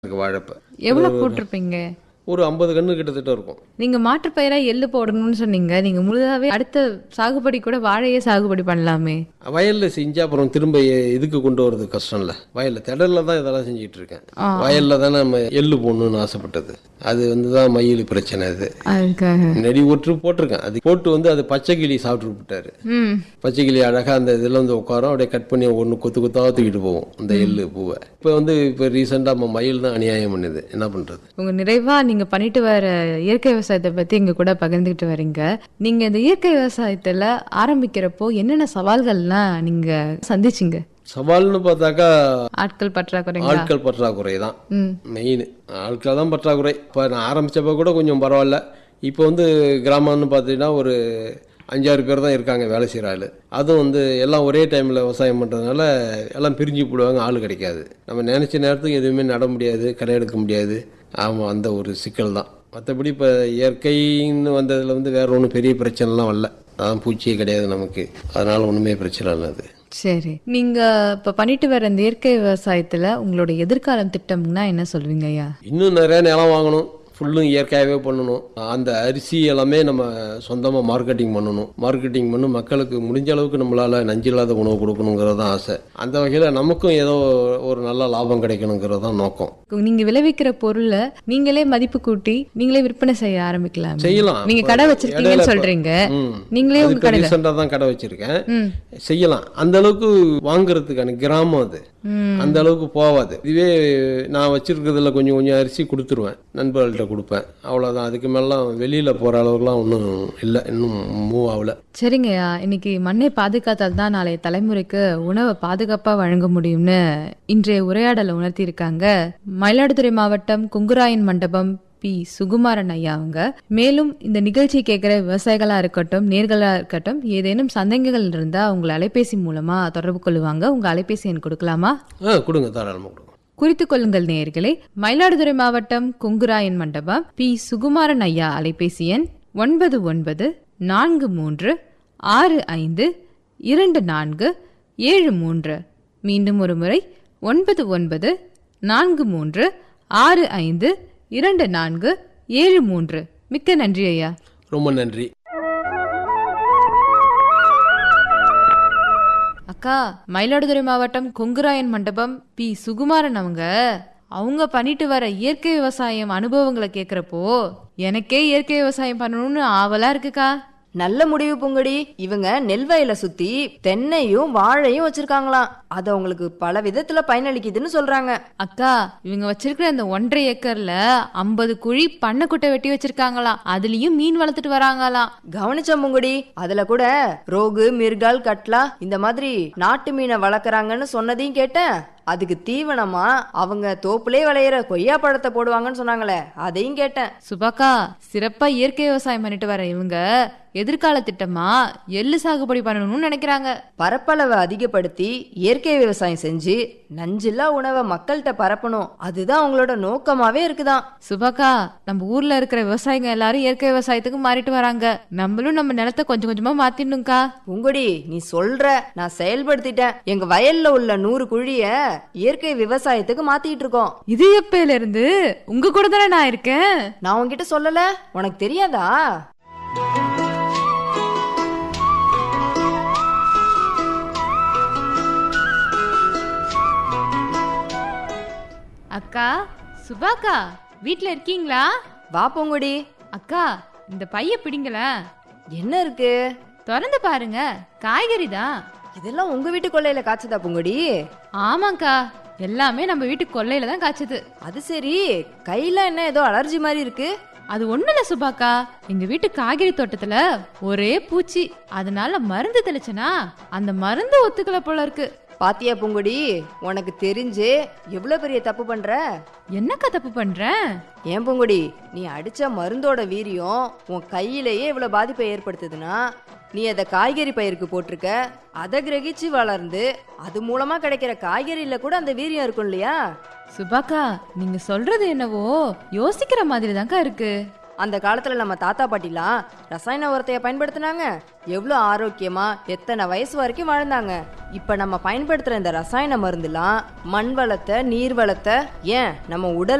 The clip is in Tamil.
இருக்கு வாழைப்பை எவ்வளவு போட்டிருப்பீங்க ஒரு ஐம்பது கன்று கிட்டத்தட்ட இருக்கும் நீங்க மாற்றுப் பயிரா எள்ளு போடணும்னு சொன்னீங்க நீங்க முழுதாவே அடுத்த சாகுபடி கூட வாழையே சாகுபடி பண்ணலாமே வயல்ல செஞ்சா அப்புறம் திரும்ப எ- இதுக்கு கொண்டு வரது கஷ்டம் இல்ல வயல்ல திடல்ல தான் இதெல்லாம் செஞ்சுட்டு இருக்கேன் வயல்ல தான் நம்ம எள்ளு போடணும்னு ஆசைப்பட்டது அது வந்து தான் மயில் பிரச்சனை அது அதுக்காக நெடி ஒற்று போட்டிருக்கேன் அது போட்டு வந்து அது பச்சை கிளி சாப்பிட்டு விட்டாரு ம் பச்சை கிளி அழகா அந்த இதுல வந்து உட்காரும் அப்படியே கட் பண்ணி ஒன்று கொத்து கொத்தா தூக்கிட்டு போவோம் அந்த எள்ளு பூவை இப்போ வந்து இப்போ ரீசெண்டாக நம்ம மயில் தான் அநியாயம் பண்ணுது என்ன பண்றது உங்க நிறைவா நீங்க பண்ணிட்டு வர இயற்கை விவசாயத்தை பத்தி எங்க கூட பகிர்ந்துகிட்டு வரீங்க நீங்க இந்த இயற்கை விவசாயத்துல ஆரம்பிக்கிறப்போ என்னென்ன சவால்கள்லாம் நீங்க சந்திச்சீங்க சவால்னு பார்த்தாக்கா ஆட்கள் பற்றாக்குறைங்க ஆட்கள் பற்றாக்குறை தான் ம் மெயின் ஆட்கள் தான் பற்றாக்குறை இப்போ நான் ஆரம்பிச்சப்ப கூட கொஞ்சம் பரவாயில்ல இப்போ வந்து கிராமம்னு பார்த்தீங்கன்னா ஒரு அஞ்சாறு பேர் தான் இருக்காங்க வேலை செய்கிற ஆள் அதுவும் வந்து எல்லாம் ஒரே டைமில் விவசாயம் பண்ணுறதுனால எல்லாம் பிரிஞ்சு போடுவாங்க ஆள் கிடைக்காது நம்ம நினச்ச நேரத்துக்கு எதுவுமே நட முடியாது களை எடுக்க முடியாது ஆமாம் அந்த ஒரு சிக்கல் தான் மற்றபடி இப்போ இயற்கைன்னு வந்ததில் வந்து வேற ஒன்றும் பெரிய பிரச்சனைலாம் வரல அதான் பூச்சியே கிடையாது நமக்கு அதனால ஒன்றுமே பிரச்சனை இல்லை அது சரி நீங்க இப்ப பண்ணிட்டு வர இந்த இயற்கை விவசாயத்துல உங்களோட எதிர்காலம் திட்டம்னா என்ன சொல்வீங்க ஐயா இன்னும் நிறைய நிலம் வாங்கணும் ஃபுல்லும் இயற்கையாகவே பண்ணணும் அந்த அரிசி எல்லாமே நம்ம சொந்தமாக மார்க்கெட்டிங் பண்ணணும் மார்க்கெட்டிங் பண்ணி மக்களுக்கு முடிஞ்ச அளவுக்கு நம்மளால் நஞ்சில்லாத உணவு கொடுக்கணுங்கிறது தான் ஆசை அந்த வகையில் நமக்கும் ஏதோ ஒரு நல்ல லாபம் கிடைக்கணுங்கிறது தான் நோக்கம் நீங்க விளைவிக்கிற பொருளை நீங்களே மதிப்பு கூட்டி நீங்களே விற்பனை செய்ய ஆரம்பிக்கலாம் செய்யலாம் நீங்க இப்ப கடை இடையில வச்சிருக்கீங்கன்னு இப்ப- சொல்றீங்க ம். நீங்களே உங்க அதுக்கு கடையில ரீசெண்டாக தான் கடை வச்சிருக்கேன் ம் செய்யலாம் அந்த அளவுக்கு வாங்குறதுக்கான கிராமம் அது ம் அந்த அளவுக்கு போகாது இதுவே நான் வச்சிருக்கிறதுல கொஞ்சம் கொஞ்சம் அரிசி கொடுத்துருவேன் நண்பர்கள்ட்ட கொடுப்பேன் அவ்வளோதான் அதுக்கு மேலாம் வெளியில் போகிற அளவுக்குலாம் ஒன்றும் இல்லை இன்னும் மூவ் ஆகல சரிங்கய்யா இன்னைக்கு மண்ணை பாதுகாத்தால் தான் நாளைய தலைமுறைக்கு உணவை பாதுகாப்பா வழங்க முடியும்னு இன்றைய உரையாடலை உணர்த்தியிருக்காங்க மயிலாடுதுறை மாவட்டம் குங்குராயன் மண்டபம் பி சுகுமாரன் ஐயா அவங்க மேலும் இந்த நிகழ்ச்சி கேட்கிற விவசாயிகளா இருக்கட்டும் நேர்களா இருக்கட்டும் ஏதேனும் சந்தேகங்கள் இருந்தா உங்களை அலைபேசி மூலமா தொடர்பு கொள்ளுவாங்க உங்க அலைபேசி எண் கொடுக்கலாமா ஆ கொடுங்க தாராளமாக கொடுங்க குறித்துக் கொள்ளுங்கள் நேயர்களே மயிலாடுதுறை மாவட்டம் குங்குராயன் மண்டபம் பி சுகுமாரன் ஐயா அலைபேசி எண் ஒன்பது ஒன்பது நான்கு மூன்று ஆறு ஐந்து இரண்டு நான்கு ஏழு மூன்று மீண்டும் ஒரு முறை ஒன்பது ஒன்பது நான்கு மூன்று ஆறு ஐந்து இரண்டு நான்கு ஏழு மூன்று மிக்க நன்றி ஐயா ரொம்ப நன்றி அக்கா மயிலாடுதுறை மாவட்டம் கொங்குராயன் மண்டபம் பி சுகுமாரன் அவங்க அவங்க பண்ணிட்டு வர இயற்கை விவசாயம் அனுபவங்களை கேக்குறப்போ எனக்கே இயற்கை விவசாயம் பண்ணணும்னு ஆவலா இருக்குக்கா நல்ல முடிவு பொங்கடி இவங்க நெல் வயலை சுத்தி தென்னையும் வாழையும் வச்சிருக்காங்களாம் அது அவங்களுக்கு பல விதத்துல பயனளிக்குதுன்னு சொல்றாங்க அக்கா இவங்க வச்சிருக்கிற அந்த ஒன்றரை ஏக்கர்ல ஐம்பது குழி பண்ணைக்குட்டை வெட்டி வச்சிருக்காங்களாம் அதுலயும் மீன் வளர்த்துட்டு வராங்களாம் கவனிச்ச பொங்கடி அதுல கூட ரோகு மிர்கால் கட்லா இந்த மாதிரி நாட்டு மீனை வளர்க்குறாங்கன்னு சொன்னதையும் கேட்டேன் அதுக்கு தீவனமா அவங்க தோப்புலே விளையிற கொய்யா பழத்தை போடுவாங்கன்னு சொன்னாங்களே அதையும் கேட்டேன் சுபாக்கா சிறப்பா இயற்கை விவசாயம் பண்ணிட்டு வர இவங்க எதிர்கால திட்டமா எள்ளு சாகுபடி பண்ணணும்னு நினைக்கிறாங்க பரப்பளவை அதிகப்படுத்தி இயற்கை விவசாயம் செஞ்சு நஞ்சில்லா உணவை மக்கள்கிட்ட பரப்பணும் அதுதான் அவங்களோட நோக்கமாவே இருக்குதாம் சுபாக்கா நம்ம ஊர்ல இருக்கிற விவசாயிங்க எல்லாரும் இயற்கை விவசாயத்துக்கு மாறிட்டு வராங்க நம்மளும் நம்ம நிலத்தை கொஞ்சம் கொஞ்சமா மாத்திடணும்க்கா உங்கடி நீ சொல்ற நான் செயல்படுத்திட்டேன் எங்க வயல்ல உள்ள நூறு குழிய இயற்கை விவசாயத்துக்கு மாத்திட்டு இருக்கோம் இது எப்பையில இருந்து உங்க கூட தானே நான் இருக்கேன் நான் உன்கிட்ட சொல்லல உனக்கு தெரியாதா அக்கா சுபாக்கா வீட்ல இருக்கீங்களா வா பொங்குடி அக்கா இந்த பைய பிடிங்களேன் என்ன இருக்கு திறந்து பாருங்க காய்கறி தான் இதெல்லாம் உங்க வீட்டு கொள்ளையில காய்ச்சதா பொங்குடி ஆமாக்கா எல்லாமே நம்ம வீட்டு கொல்லையில தான் காய்ச்சது அது சரி கையில என்ன ஏதோ அலர்ஜி மாதிரி இருக்கு அது ஒண்ணு இல்ல சுபாக்கா எங்க வீட்டு காய்கறி தோட்டத்துல ஒரே பூச்சி அதனால மருந்து தெளிச்சனா அந்த மருந்து ஒத்துக்கல போல இருக்கு பாத்தியா பொங்குடி உனக்கு தெரிஞ்சு எவ்வளவு பெரிய தப்பு பண்ற என்னக்கா தப்பு பண்றேன் ஏன் பொங்குடி நீ அடிச்ச மருந்தோட வீரியம் உன் கையிலேயே இவ்வளவு பாதிப்பை ஏற்படுத்துதுன்னா நீ அதை காய்கறி பயிருக்கு போட்டிருக்க அதை கிரகிச்சு வளர்ந்து அது மூலமா கிடைக்கிற காய்கறியில கூட அந்த வீரியம் இருக்கும் இல்லையா சுபாக்கா நீங்க சொல்றது என்னவோ யோசிக்கிற மாதிரி தான்க்கா இருக்கு அந்த காலத்துல நம்ம தாத்தா பாட்டிலாம் ரசாயன உரத்தைய பயன்படுத்தினாங்க எவ்வளோ ஆரோக்கியமா எத்தனை வயசு வரைக்கும் வாழ்ந்தாங்க இப்ப நம்ம பயன்படுத்துற இந்த ரசாயன மருந்துலாம் மண் வளத்தை நீர் வளத்தை ஏன் நம்ம உடல்